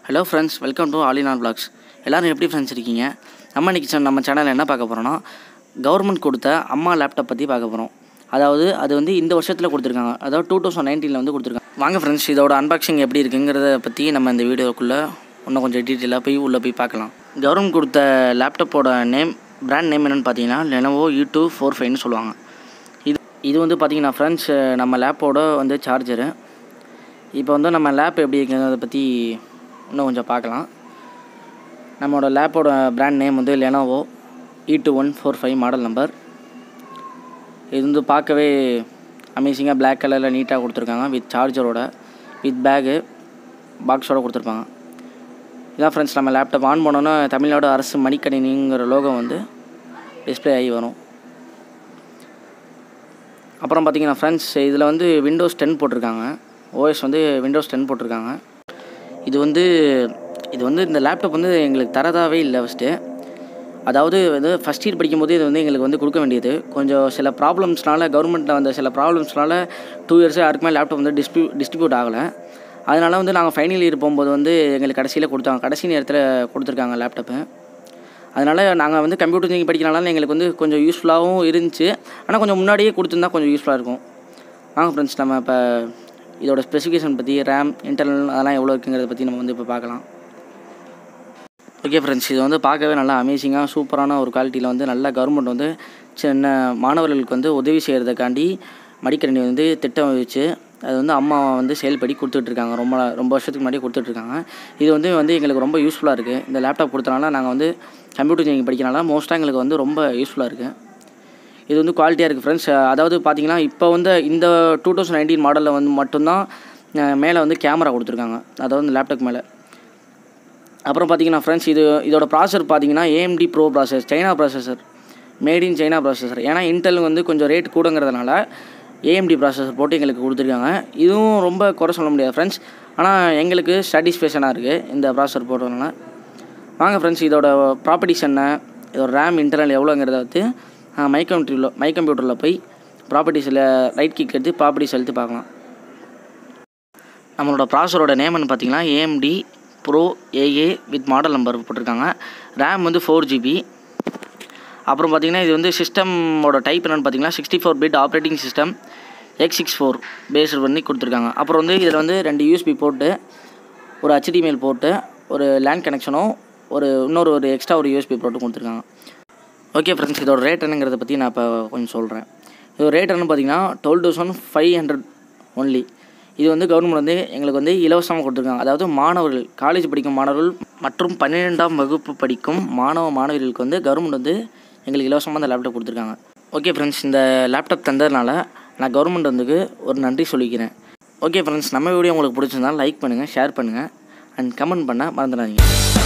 hello friends welcome to all in one blogs எல்லோரும் எப்படி friends இருக்கீங்க நம்ம இன்றைக்கி சொ- நம்ம சேனலில் என்ன பார்க்க போகிறோன்னா கவர்மெண்ட் கொடுத்த அம்மா லேப்டாப் பற்றி பார்க்க போகிறோம் அதாவது அது வந்து இந்த வருஷத்தில் கொடுத்துருக்காங்க அதாவது டூ தௌசண்ட் நைன்டீனில் வந்து கொடுத்துருக்காங்க வாங்க ஃப்ரெண்ட்ஸ் இதோட அன்பாக்சிங் எப்படி இருக்குங்கிறத பற்றி நம்ம இந்த வீடியோக்குள்ளே இன்னும் கொஞ்சம் டீட்டெயிலாக போய் உள்ளே போய் பார்க்கலாம் கவர்மெண்ட் கொடுத்த லேப்டாப்போட நேம் பிராண்ட் நேம் என்னென்னு பார்த்தீங்கன்னா லெனோவோ யூ டூ ஃபோர் ஃபைவ்னு சொல்லுவாங்க இது இது வந்து பார்த்தீங்கன்னா ஃப்ரெண்ட்ஸ் நம்ம லேப்போட வந்து சார்ஜரு இப்போ வந்து நம்ம லேப் எப்படி இருக்குங்கிறத பற்றி இன்னும் கொஞ்சம் பார்க்கலாம் நம்மளோட லேப்போட பிராண்ட் நேம் வந்து Lenovo E two one four five model number இது வந்து பார்க்கவே அமேசிங்காக Black கலரில் நீட்டாக கொடுத்துருக்காங்க வித் சார்ஜரோட வித் பேகு பாக்ஸோட கொடுத்துருப்பாங்க இதான் ஃப்ரெண்ட்ஸ் நம்ம லேப்டாப் ஆன் பண்ணோன்னா தமிழ்நாடு அரசு மடிக்கணினிங்கிற லோகோ வந்து டிஸ்ப்ளே ஆகி வரும் அப்புறம் பார்த்தீங்கன்னா ஃப்ரெண்ட்ஸ் இதில் வந்து விண்டோஸ் டென் போட்டிருக்காங்க ஓஎஸ் வந்து விண்டோஸ் டென் போட்டிருக்காங்க இது வந்து இது வந்து இந்த லேப்டாப் வந்து எங்களுக்கு தரதாகவே இல்லை ஃபஸ்ட்டு அதாவது வந்து ஃபஸ்ட் இயர் படிக்கும்போது இது வந்து எங்களுக்கு வந்து கொடுக்க வேண்டியது கொஞ்சம் சில ப்ராப்ளம்ஸ்னால கவர்மெண்ட்டில் வந்த சில ப்ராப்ளம்ஸ்னால டூ இயர்ஸாக யாருக்குமே லேப்டாப் வந்து டிஸ்ட்ரிபியூ டிஸ்ட்ரிபியூட் ஆகலை அதனால் வந்து நாங்கள் ஃபைனல் இயர் போகும்போது வந்து எங்களுக்கு கடைசியில் கொடுத்தாங்க கடைசி நேரத்தில் கொடுத்துருக்காங்க லேப்டாப்பு அதனால் நாங்கள் வந்து கம்ப்யூட்டர் இன்ஜினியரிங் படிக்கிறனால எங்களுக்கு வந்து கொஞ்சம் யூஸ்ஃபுல்லாகவும் இருந்துச்சு ஆனால் கொஞ்சம் முன்னாடியே கொடுத்துருந்தா கொஞ்சம் யூஸ்ஃபுல்லாக இருக்கும் வாங்க ஃப்ரெண்ட்ஸ் நம்ம இப்போ இதோட ஸ்பெசிஃபிகேஷன் பற்றி ரேம் இன்டர்னல் அதெல்லாம் எவ்வளோ இருக்குங்கிறத பற்றி நம்ம வந்து இப்போ பார்க்கலாம் ஓகே ஃப்ரெண்ட்ஸ் இது வந்து பார்க்கவே நல்லா அமேசிங்காக சூப்பரான ஒரு குவாலிட்டியில் வந்து நல்லா கவர்மெண்ட் வந்து சின்ன மாணவர்களுக்கு வந்து உதவி செய்கிறதுக்காண்டி மடிக்கணினி வந்து திட்டம் வச்சு அது வந்து அம்மா வந்து செயல்படி கொடுத்துட்ருக்காங்க ரொம்ப ரொம்ப வருஷத்துக்கு முன்னாடி கொடுத்துட்ருக்காங்க இது வந்து வந்து எங்களுக்கு ரொம்ப யூஸ்ஃபுல்லாக இருக்குது இந்த லேப்டாப் கொடுத்தனால நாங்கள் வந்து கம்ப்யூட்டர் இன்ஜினியரிங் படிக்கிறனால மோஸ்ட்டாக எங்களுக்கு வந்து ரொம்ப யூஸ்ஃபுல்லாக இருக்குது இது வந்து குவாலிட்டியாக இருக்குது ஃப்ரெண்ட்ஸ் அதாவது பார்த்தீங்கன்னா இப்போ வந்து இந்த டூ தௌசண்ட் நைன்டீன் மாடலில் வந்து மட்டும்தான் அஹ், மேலே வந்து கேமரா கொடுத்துருக்காங்க அதாவது இந்த லேப்டாப் மேலே அப்புறம் பார்த்தீங்கன்னா ஃப்ரெண்ட்ஸ் இது இதோட ப்ராசர் பார்த்தீங்கன்னா AMD pro process China processor made in China processor ஏன்னா இன்டெல் வந்து கொஞ்சம் ரேட் கூடங்கிறதுனால ஏஎம்டி ப்ராசஸர் போட்டு எங்களுக்கு கொடுத்துருக்காங்க இதுவும் ரொம்ப குறை சொல்ல முடியாது ஃப்ரெண்ட்ஸ் ஆனால் எங்களுக்கு சாட்டிஸ்ஃபேக்ஷனாக இருக்குது இந்த ப்ராசஸர் போட்டதுனால வாங்க ஃப்ரெண்ட்ஸ் இதோட ப்ராப்பர்ட்டிஸ் என்ன இதோட ரேம் இன்டர்னல் எவ்வளோங்கிறத வந்து மை கம்ப்யூட்டரில் மை கம்ப்யூட்டரில் போய் ப்ராப்பர்ட்டிஸில் ரைட் கிக் எடுத்து ப்ராப்பர்ட்டிஸ் எடுத்து பார்க்கலாம் நம்மளோட ப்ராசரோட நேம்னு பார்த்தீங்கன்னா AMD pro A A with model number போட்டிருக்காங்க ரேம் வந்து ஃபோர் ஜிபி அப்புறம் பார்த்தீங்கன்னா இது வந்து சிஸ்டமோட டைப் என்னென்னு பார்த்தீங்கன்னா sixty four bit operating system x six four based பண்ணி கொடுத்துருக்காங்க அப்புறம் வந்து இதில் வந்து ரெண்டு யூஎஸ்பி போட்டு ஒரு HDMI போட்டு ஒரு லேண்ட் கனெக்ஷனும் ஒரு இன்னொரு ஒரு எக்ஸ்ட்ரா ஒரு யூஎஸ்பி போட்டு கொடுத்துருக்காங்க ஓகே ஃப்ரெண்ட்ஸ் இதோட ரேட் என்னங்கிறத பற்றி நான் இப்போ கொஞ்சம் சொல்கிறேன் இதோட ரேட் என்னன்னு பார்த்தீங்கன்னா twelve thousand five hundred only இது வந்து கவர்மெண்ட் வந்து எங்களுக்கு வந்து இலவசமாக கொடுத்துருக்காங்க அதாவது மாணவர்கள் காலேஜ் படிக்கும் மாணவர்கள் மற்றும் பன்னிரெண்டாம் வகுப்பு படிக்கும் மாணவ மாணவிகளுக்கு வந்து கவர்மெண்ட் வந்து எங்களுக்கு இலவசமாக இந்த லேப்டாப் கொடுத்துருக்காங்க ஓகே ஃப்ரெண்ட்ஸ் இந்த லேப்டாப் தந்ததுனால நான் கவர்மெண்ட் வந்துக்கு ஒரு நன்றி சொல்லிக்கிறேன் ஓகே ஃப்ரெண்ட்ஸ் நம்ம வீடியோ உங்களுக்கு பிடிச்சிருந்தா லைக் பண்ணுங்கள் ஷேர் பண்ணுங்கள் அண்ட் கமெண்ட் பண்ண மறந்துடாதீங்க